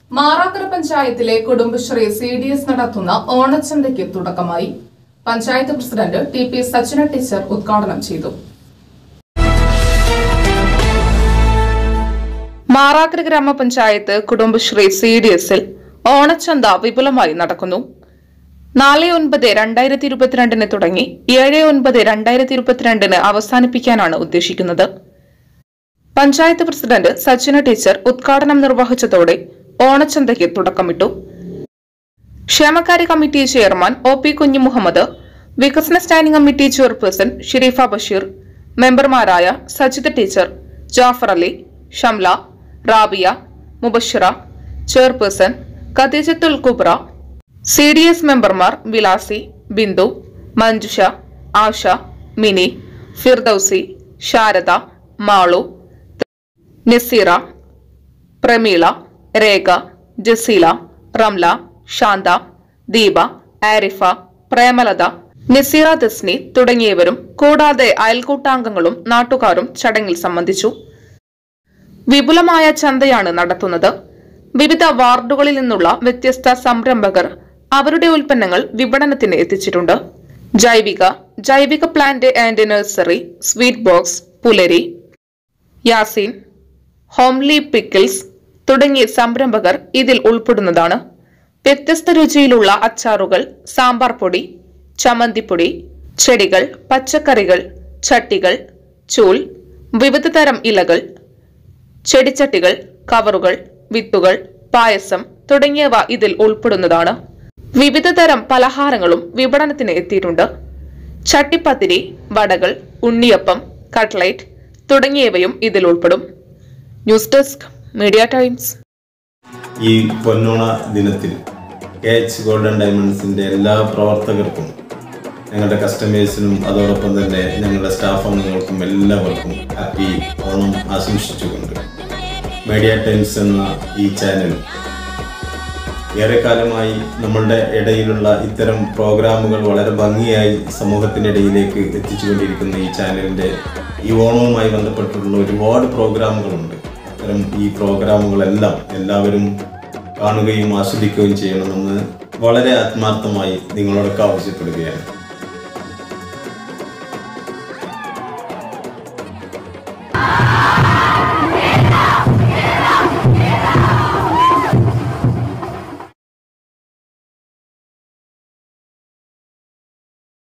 മാറാക്കര പഞ്ചായത്തിലെ Kudumbashree C D S നടത്തുന്ന ഓണച്ചന്തയ്ക്ക് തുടക്കമായി panchayat president T P Sachina teacher ഉദ്ഘാടനം ചെയ്തു മാറാക്കര ഗ്രാമപഞ്ചായത്ത് കുടുംബശ്രീ സി ഡി എസിൽ ഓണച്ചന്ത വിപുലമായി നടക്കുന്നു നാല് ഒൻപത് രണ്ടായിരത്തി ഇരുപത്തിരണ്ടിന് തുടങ്ങി ഏഴ് ഒൻപത് രണ്ടായിരത്തി ഇരുപത്തിരണ്ടിന് അവസാനിപ്പിക്കാനാണ് ഉദ്ദേശിക്കുന്നത് പഞ്ചായത്ത് പ്രസിഡന്റ് സച്ചിന ടീച്ചർ ഉദ്ഘാടനം നിർവഹിച്ചതോടെ ഓണച്ചന്തയ്ക്ക് തുടക്കമിട്ടു ക്ഷേമകാര്യ committee chairman O P Kunju Muhammad വികസന standing committee chairperson Shareefa Basheer മെമ്പർമാരായ Sajitha teacher Jafar Ali Shamla Rabiya Mubashira chairperson Khadeejathul Kubra C D S മെമ്പർമാർ വിലാസി ബിന്ദു മഞ്ജുഷ ആശ മിനി ഫിർദൌസി ശാരദ മാളു നസീറ പ്രമീള രേഖ ജസീല റംല ശാന്ത ദീപ ആരിഫ പ്രേമലത നസീറ ദസ്നി തുടങ്ങിയവരും കൂടാതെ അയൽക്കൂട്ടാംഗങ്ങളും നാട്ടുകാരും ചടങ്ങിൽ സംബന്ധിച്ചു വിപുലമായ ചന്തയാണ് നടത്തുന്നത് വിവിധ വാർഡുകളിൽ നിന്നുള്ള വ്യത്യസ്ത സംരംഭകർ അവരുടെ ഉൽപ്പന്നങ്ങൾ വിപണനത്തിന് എത്തിച്ചിട്ടുണ്ട് Jaivika Jaivika plant and nursery sweet box Pulari Yaseen homely pickles തുടങ്ങിയ സംരംഭകർ ഇതിൽ ഉൾപ്പെടുന്നതാണ് വ്യത്യസ്ത രുചിയിലുള്ള അച്ചാറുകൾ സാമ്പാർ പൊടി ചമ്മന്തിപ്പൊടി ചെടികൾ പച്ചക്കറികൾ ചട്ടികൾ ചൂൽ വിവിധ തരം ഇലകൾ ചെടിച്ചട്ടികൾ കവറുകൾ വിത്തുകൾ പായസം തുടങ്ങിയവ ഇതിൽ ഉൾപ്പെടുന്നതാണ് വിവിധ തരം പലഹാരങ്ങളും വിപണനത്തിന് എത്തിയിട്ടുണ്ട് ചട്ടിപ്പത്തിരി വടകൾ ഉണ്ണിയപ്പം കട്ട്ലൈറ്റ് തുടങ്ങിയവയും ഇതിൽ ഉൾപ്പെടും ന്യൂസ് ഡെസ്ക് മീഡിയ ടൈംസ് ഈ പൊന്നോണ ദിനത്തിൽ കെ എച്ച് ഗോൾഡൻ ഡയമണ്ട്സിൻ്റെ എല്ലാ പ്രവർത്തകർക്കും ഞങ്ങളുടെ കസ്റ്റമേഴ്സിനും അതോടൊപ്പം തന്നെ ഞങ്ങളുടെ സ്റ്റാഫ് അംഗങ്ങൾക്കും എല്ലാവർക്കും ഹാപ്പി ഓണം ആശംസിച്ചുകൊണ്ട് മീഡിയ ടൈംസ് എന്ന ഈ ചാനൽ ഏറെക്കാലമായി നമ്മളുടെ ഇടയിലുള്ള ഇത്തരം പ്രോഗ്രാമുകൾ വളരെ ഭംഗിയായി സമൂഹത്തിൻ്റെ ഇടയിലേക്ക് എത്തിച്ചുകൊണ്ടിരിക്കുന്ന ഈ ചാനലിൻ്റെ ഈ ഓണവുമായി ബന്ധപ്പെട്ടിട്ടുള്ള ഒരുപാട് പ്രോഗ്രാമുകളുണ്ട് അത്തരം ഈ പ്രോഗ്രാമുകളെല്ലാം എല്ലാവരും കാണുകയും ആസ്വദിക്കുകയും ചെയ്യണമെന്ന് വളരെ ആത്മാർത്ഥമായി നിങ്ങളോടൊക്കെ ആവശ്യപ്പെടുകയാണ്